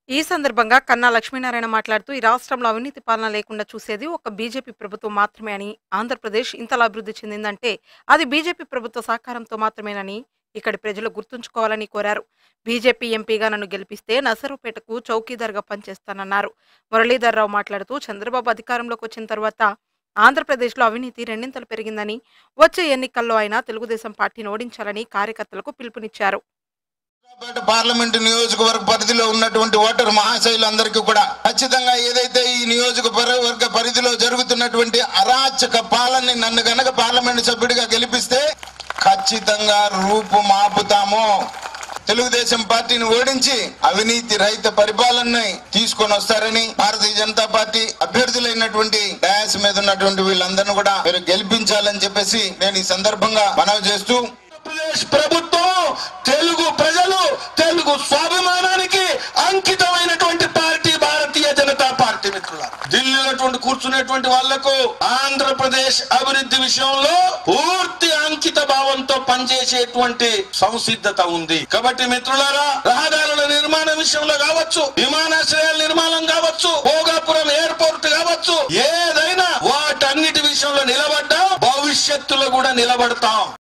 ఈ సందర్భంగా కన్నా లక్ష్మీనారాయణ మాట్లాడుతూ ఈ రాష్ట్రంలో అవినీతి పాలన లేకుండా చూసేది ఒక బీజేపీ ప్రభుత్వం మాత్రమే అని ఆంధ్రప్రదేశ్ ఇంతలా అభివృద్ధి చెందిందంటే అది బీజేపీ ప్రభుత్వ సహకారంతో మాత్రమేనని ఇక్కడి ప్రజలు గుర్తుంచుకోవాలని కోరారు బీజేపీ ఎంపీగా నన్ను గెలిపిస్తే నసరుపేటకు చౌకీదార్గా పనిచేస్తానన్నారు మురళీధర్రావు మాట్లాడుతూ చంద్రబాబు అధికారంలోకి వచ్చిన తర్వాత ఆంధ్రప్రదేశ్లో అవినీతి రెండింతలు పెరిగిందని వచ్చే ఎన్నికల్లో అయినా తెలుగుదేశం పార్టీని ఓడించాలని కార్యకర్తలకు పిలుపునిచ్చారు పేట పార్లమెంటు నియోజకవర్గ పరిధిలో ఉన్నటువంటి ఓటర్ మహాశైలందరికీ కూడా ఖచ్చితంగా ఏదైతే ఈ నియోజకవర్గ పరిధిలో జరుగుతున్నటువంటి అరాచక పాలనని నన్ను గనక పార్లమెంటు సభ్యుడిగా గెలిపిస్తే ఖచ్చితంగా రూపు మాపుతాము తెలుగుదేశం పార్టీని ఓడించి అవినీతి రహిత పరిపాలనని తీసుకొని వస్తారని భారతీయ జనతా పార్టీ అభ్యర్థులైనటువంటి డయాస్ మీద ఉన్నటువంటి వీళ్ళందరినీ కూడా మీరు గెలిపించాలని చెప్పేసి నేను ఈ సందర్భంగా మనవి చేస్తూ ఆంధ్రప్రదేశ్ ప్రభుత్వం తెలుగు ప్రజలు తెలుగు స్వాభిమానానికి అంకితమైనటువంటి పార్టీ భారతీయ జనతా పార్టీ మిత్రుల ఢిల్లీలో కూర్చునేటువంటి వాళ్లకు ఆంధ్రప్రదేశ్ అభివృద్ధి విషయంలో పూర్తి అంకిత భావంతో పనిచేసేటువంటి సంసిద్ధత ఉంది కాబట్టి మిత్రులారా రహదారుల నిర్మాణ విషయంలో కావచ్చు విమానాశ్రయాల నిర్మాణం కావచ్చు భోగాపురం ఎయిర్పోర్ట్ కావచ్చు ఏదైనా వాటన్నిటి విషయంలో నిలబడ్డా భవిష్యత్తులో కూడా నిలబడతాం